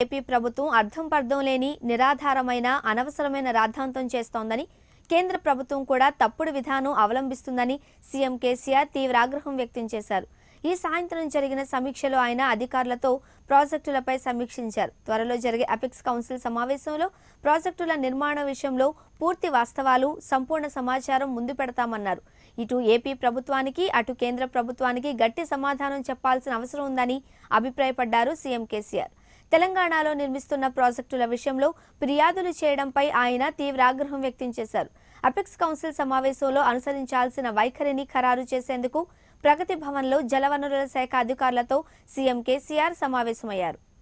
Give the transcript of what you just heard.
AP ప్రభుత్వం అర్థం పర్థం లేని నిరాధారమైన అనవసరమైన రాద్ధాంతం చేస్తోందని కేంద్ర ప్రభుత్వం కూడా తప్పుడు విధానం అవలంబిస్తుందని సీఎం కేసీఆర్ తీవ్ర ఆగ్రహం వ్యక్తం చేశారు ఈ సాయంత్రం జరిగిన సమీక్షలో ఆయన అధికారులతో ప్రాజెక్టులపై సమీక్షించారు త్వరలో జరిగే అపెక్స్ కౌన్సిల్ సమావేశంలో ప్రాజెక్టుల నిర్మాణ విషయంలో పూర్తి వాస్తవాలు సంపూర్ణ సమాచారం ముందు పెడతామన్నారు ఇటు ఏపీ ప్రభుత్వానికి అటు కేంద్ర ప్రభుత్వానికి గట్టి సమాధానం చెప్పాల్సిన అవసరం ఉందని అభిప్రాయపడ్డారు సీఎం కేసీఆర్ తెలంగాణలో నిర్మిస్తున్న ప్రాజెక్టుల విషయంలో ఫిర్యాదులు చేయడంపై ఆయన తీవ్ర ఆగ్రహం వ్యక్తం చేశారు అపెక్స్ కౌన్సిల్ సమావేశంలో అనుసరించాల్సిన వైఖరిని ఖరారు చేసేందుకు ప్రగతి భవన్లో జలవనరుల శాఖ అధికారులతో సీఎం కేసీఆర్ సమావేశమయ్యారు